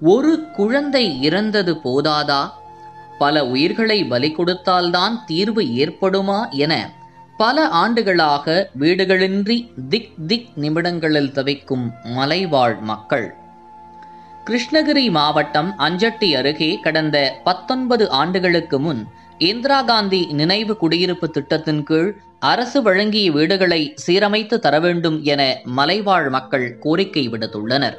ஒரு குழந்தை இறந்தது போதாதா பல உயிர்களை பலி கொடுத்தால்தான் தீர்வு ஏற்படுமா என பல ஆண்டுகளாக வீடுகளின்றி திக் திக் நிமிடங்களில் தவிக்கும் மலைவாழ் மக்கள் கிருஷ்ணகிரி மாவட்டம் அஞ்சட்டி அருகே கடந்த பத்தொன்பது ஆண்டுகளுக்கு முன் இந்திரா காந்தி நினைவு குடியிருப்பு திட்டத்தின் கீழ் அரசு வழங்கிய வீடுகளை சீரமைத்து தர வேண்டும் என மலைவாழ் மக்கள் கோரிக்கை விடுத்துள்ளனர்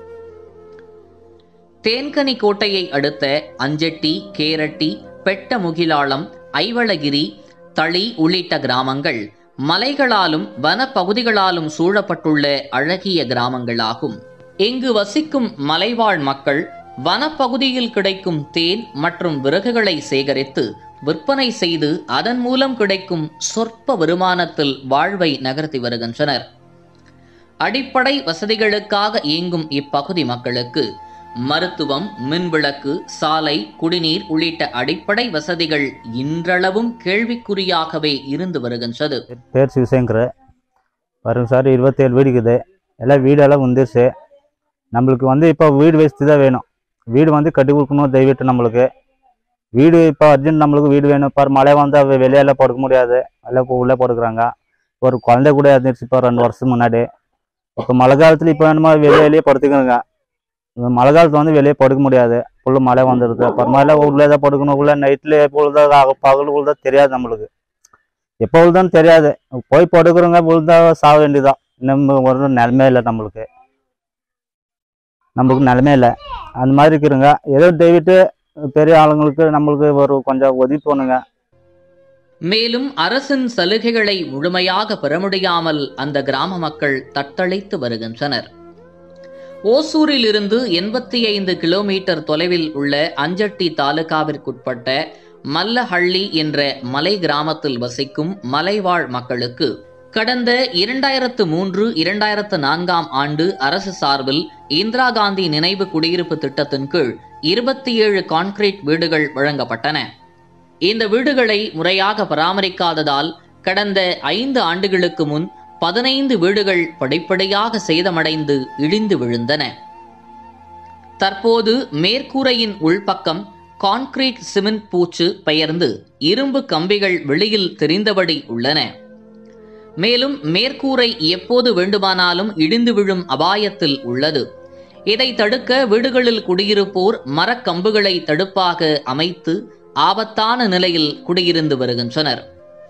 தேன்கனி கோட்டையை அடுத்த அஞ்சட்டி கேரட்டி பெட்டமுகிலாளம் ஐவளகிரி தளி உள்ளிட்ட கிராமங்கள் மலைகளாலும் வனப்பகுதிகளாலும் சூழப்பட்டுள்ள அழகிய கிராமங்களாகும் இங்கு வசிக்கும் மலைவாழ் மக்கள் வனப்பகுதியில் கிடைக்கும் தேன் மற்றும் விறகுகளை சேகரித்து விற்பனை செய்து அதன் மூலம் கிடைக்கும் சொற்ப வருமானத்தில் வாழ்வை நகர்த்தி வருகின்றனர் அடிப்படை வசதிகளுக்காக இயங்கும் இப்பகுதி மக்களுக்கு மருத்துவம் மின்விளக்கு சாலை குடிநீர் உள்ளிட்ட அடிப்படை வசதிகள் இன்றளவும் கேள்விக்குறியாகவே இருந்து வருகின்றது பேர் சிவசங்கர் வரும் சார் இருபத்தேழு வீடு இருக்குது எல்லாம் வீடெல்லாம் வந்துருச்சு நம்மளுக்கு வந்து இப்போ வீடு வசதி தான் வேணும் வீடு வந்து கட்டி கொடுக்கணும் தயவிட்டு நம்மளுக்கு வீடு இப்போ அர்ஜென்ட் நம்மளுக்கு வீடு வேணும் இப்போ மழை வந்தால் வெளியெல்லாம் படுக்க முடியாது எல்லாம் இப்போ உள்ளே படுக்குறாங்க ஒரு குழந்தை கூட இருந்துச்சு இப்போ ரெண்டு வருஷம் முன்னாடி இப்போ மழை காலத்தில் இப்போ என்னமோ வெளியே வெளியே படுத்துக்கணுங்க இப்ப மழை காலத்தில் வந்து வெளியே படுக்க முடியாது ஃபுல்லு மழை வந்துடுது அப்புறமா உள்ளே தான் படுக்கணும் உள்ள நைட்டில் பொழுதா பகல் உழுதா தெரியாது நம்மளுக்கு எப்போ உழுதான்னு தெரியாது போய் படுக்கிறவங்க உழுதா சாக வேண்டியதான் நம்ம ஒரு நிலமே இல்லை நம்மளுக்கு நம்மளுக்கு நிலமே இல்லை அந்த மாதிரி இருக்கிறோங்க ஏதோ தயவிட்டு பெரிய ஆளுங்களுக்கு நம்மளுக்கு ஒரு கொஞ்சம் உதவி பண்ணுங்க மேலும் அரசின் சலுகைகளை முழுமையாக பெற முடியாமல் அந்த கிராம மக்கள் தத்தளித்து வருகின்றனர் ஓசூரில் இருந்து எண்பத்தி ஐந்து கிலோமீட்டர் தொலைவில் உள்ள அஞ்சட்டி தாலுகாவிற்குட்பட்ட மல்லஹள்ளி என்ற மலை கிராமத்தில் வசிக்கும் மலைவாழ் மக்களுக்கு கடந்த இரண்டாயிரத்து மூன்று இரண்டாயிரத்து நான்காம் ஆண்டு அரசு சார்பில் இந்திரா காந்தி நினைவு குடியிருப்பு திட்டத்தின் கீழ் இருபத்தி ஏழு கான்கிரீட் வீடுகள் வழங்கப்பட்டன இந்த வீடுகளை முறையாக பராமரிக்காததால் கடந்த ஐந்து ஆண்டுகளுக்கு முன் பதினைந்து வீடுகள் படிப்படியாக சேதமடைந்து இடிந்து விழுந்தன தற்போது மேற்கூரையின் உள்பக்கம் கான்கிரீட் சிமெண்ட் பூச்சு பெயர்ந்து இரும்பு கம்பிகள் வெளியில் தெரிந்தபடி உள்ளன மேலும் மேற்கூரை எப்போது வேண்டுமானாலும் இடிந்து விழும் அபாயத்தில் உள்ளது இதை தடுக்க வீடுகளில் குடியிருப்போர் மரக்கம்புகளை தடுப்பாக அமைத்து ஆபத்தான நிலையில் குடியிருந்து வருகின்றனர்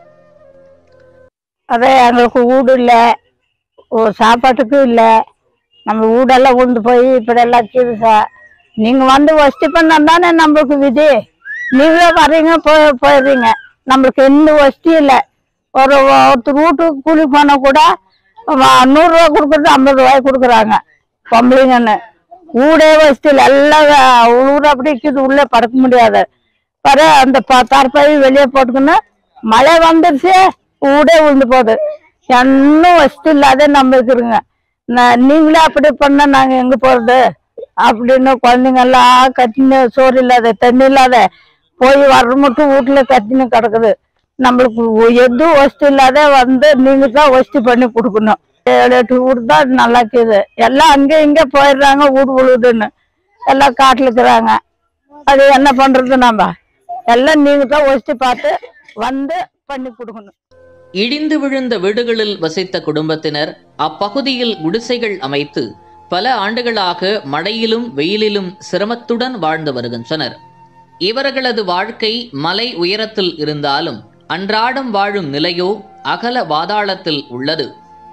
அதே எங்களுக்கு வீடு இல்லை சாப்பாட்டுக்கும் இல்லை நம்ம வீடெல்லாம் உண்டு போய் இப்படியெல்லாம் இருக்குது சார் நீங்கள் வந்து வசதி பண்ணால் தானே நம்மளுக்கு விதி நீங்களே வர்றீங்க போய் போயிடுறீங்க நம்மளுக்கு எந்த வசதி இல்லை ஒரு ஒருத்தர் வீட்டுக்கு கூலி போனால் கூட வ- நூறுரூவா கொடுக்குறது ஐம்பது ரூபாய் கொடுக்குறாங்க பொம்பளைங்கன்னு வீடே வசதி இல்லை எல்லாம் ஊர் அப்படி இருக்குது உள்ளே படுக்க முடியாது பாரு அந்த ப- தரப்பை வெளியே போட்டுக்கணும் மழை வந்துருச்சு வீடே விழுந்து போகுது இன்னும் வசதி இல்லாத நம்ம இருக்கிறோங்க நான் நீங்களே அப்படி பண்ணா நாங்க எங்க போறது அப்படின்னு குழந்தைங்க எல்லாம் கத்தின்னு சோறு இல்லாத தண்ணி இல்லாத போய் வர்ற மட்டும் வீட்டுல கத்தின்னு கிடக்குது நம்மளுக்கு ஒ- எதுவும் வசதி இல்லாத வந்து நீங்க தான் வசதி பண்ணி கொடுக்கணும் ஏழு எட்டு வீடு தான் நல்லா இருக்குது எல்லாம் அங்கே இங்கே போயிடுறாங்க வீடு விழுதுன்னு எல்லாம் காட்டுல இருக்கிறாங்க அது என்ன பண்றது நம்ம எல்லாம் நீங்க தான் வசதி பார்த்து வந்து பண்ணி கொடுக்கணும் இடிந்து விழுந்த வீடுகளில் வசித்த குடும்பத்தினர் அப்பகுதியில் குடிசைகள் அமைத்து பல ஆண்டுகளாக மழையிலும் வெயிலிலும் சிரமத்துடன் வாழ்ந்து வருகின்றனர் இவர்களது வாழ்க்கை மலை உயரத்தில் இருந்தாலும் அன்றாடம் வாழும் நிலையோ அகல வாதாளத்தில் உள்ளது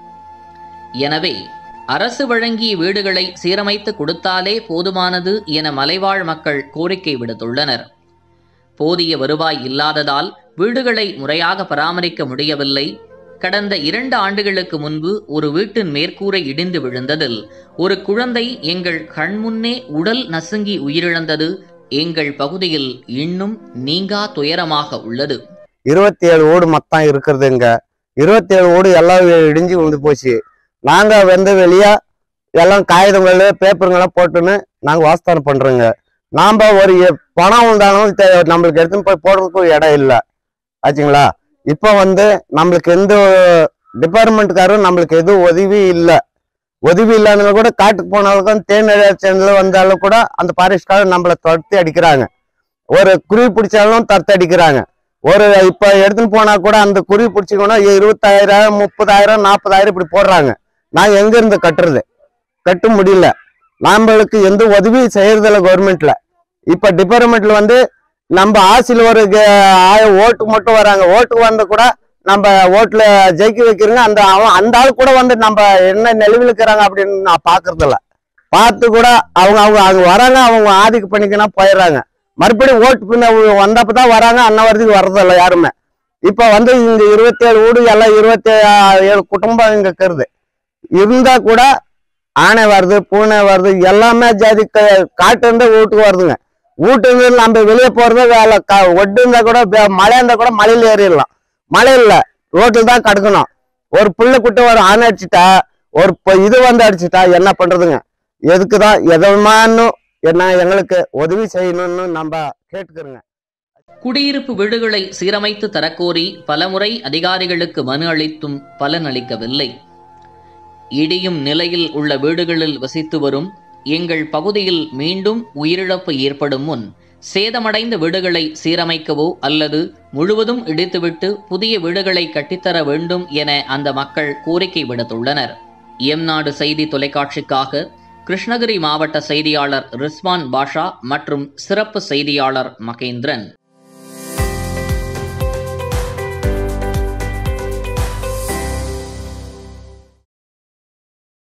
எனவே அரசு வழங்கிய வீடுகளை சீரமைத்து கொடுத்தாலே போதுமானது என மலைவாழ் மக்கள் கோரிக்கை விடுத்துள்ளனர் போதிய வருவாய் இல்லாததால் வீடுகளை முறையாக பராமரிக்க முடியவில்லை கடந்த இரண்டு ஆண்டுகளுக்கு முன்பு ஒரு வீட்டின் மேற்கூரை இடிந்து விழுந்ததில் ஒரு குழந்தை எங்கள் கண்முன்னே உடல் நசுங்கி உயிரிழந்தது எங்கள் பகுதியில் இன்னும் நீங்கா துயரமாக உள்ளது இருபத்தி ஏழு ஓடு மொத்தம் இருக்கிறது இங்க இருபத்தி ஏழு ஓடு எல்லாம் இடிஞ்சு விழுந்து போச்சு நாங்க வந்து வெளியே எல்லாம் காகிதங்கள் பேப்பருங்கெல்லாம் போட்டுன்னு நாங்க வாஸ்தானம் பண்றோங்க நாம ஒரு எ- பணம் வந்தாலும் தெ- நம்மளுக்கு எடுத்துன்னு போய் போடுறதுக்கு இடம் இல்லை ஆச்சுங்களா இப்போ வந்து நம்மளுக்கு எந்த டிபார்ட்மெண்ட்காரும் நம்மளுக்கு எதுவும் உதவி இல்லை உதவி இல்லாதவங்க கூட காட்டுக்கு போனாலும் தேன் சேர்ந்து வந்தாலும் கூட அந்த ஃபாரஸ்ட்காரர் நம்மளை துரத்தி அடிக்கிறாங்க ஒரு குருவி பிடிச்சாலும் துரத்தி அடிக்கிறாங்க ஒரு இப்ப எடுத்துன்னு போனா கூட அந்த குருவி பிடிச்சிக்கணும் இருபத்தாயிரம் முப்பதாயிரம் நாற்பதாயிரம் இப்படி போடுறாங்க நான் எங்க இருந்து கட்டுறது கட்ட முடியல நம்மளுக்கு எந்த உதவியும் செய்யறதில்ல கவர்மெண்ட்ல இப்ப டிபார்ட்மெண்ட்ல வந்து நம்ம ஆசில ஒரு க- ஆய- ஓட்டுக்கு மட்டும் வராங்க ஓட்டுக்கு வந்த கூட நம்ம ஓட்டுல ஜெயிக்க வைக்கிறோங்க அந்த அவன் அந்த ஆள் கூட வந்து நம்ம என்ன நிலவில் இருக்கிறாங்க அப்படின்னு நான் பாக்குறது இல்ல பார்த்து கூட அவங்க அவங்க அவங்க வராங்க அவங்க ஆதிக்கு பண்ணிக்கணும் போயிடுறாங்க மறுபடியும் ஓட்டு பின்ன வந்தப்பதான் வராங்க அன்ன வரைக்கும் வர்றதில்ல யாருமே இப்ப வந்து இங்க இருபத்தி ஏழு வீடு எல்லாம் இருபத்தி ஏழு குடும்பம் இங்க இருக்கிறது இருந்தா கூட ஆனை வருது பூனை வருது எல்லாமே ஜாதி க- காட்டு இருந்தா வீட்டுக்கு வருதுங்க வீட்டு இருந்து நம்ம வெளியே போறது வேலை க ஒட்டு இருந்தா கூட வே- மழை இருந்தா கூட மலையில ஏறிடலாம் மழை இல்ல ரோட்டில் தான் கிடக்கணும் ஒரு புள்ள குட்டி ஒரு ஆணை அடிச்சிட்டா ஒரு பொ- இது வந்து அடிச்சிட்டா என்ன பண்றதுங்க எதுக்குதான் எதமானும் என்ன எங்களுக்கு உதவி செய்யணும்னு நம்ம கேட்டுக்கிறோங்க குடியிருப்பு வீடுகளை சீரமைத்து தரக்கோரி பலமுறை அதிகாரிகளுக்கு மனு அளித்தும் பலனளிக்கவில்லை இடியும் நிலையில் உள்ள வீடுகளில் வசித்து வரும் எங்கள் பகுதியில் மீண்டும் உயிரிழப்பு ஏற்படும் முன் சேதமடைந்த வீடுகளை சீரமைக்கவோ அல்லது முழுவதும் இடித்துவிட்டு புதிய வீடுகளை கட்டித்தர வேண்டும் என அந்த மக்கள் கோரிக்கை விடுத்துள்ளனர் எம் நாடு செய்தி தொலைக்காட்சிக்காக கிருஷ்ணகிரி மாவட்ட செய்தியாளர் ரிஸ்வான் பாஷா மற்றும் சிறப்பு செய்தியாளர் மகேந்திரன்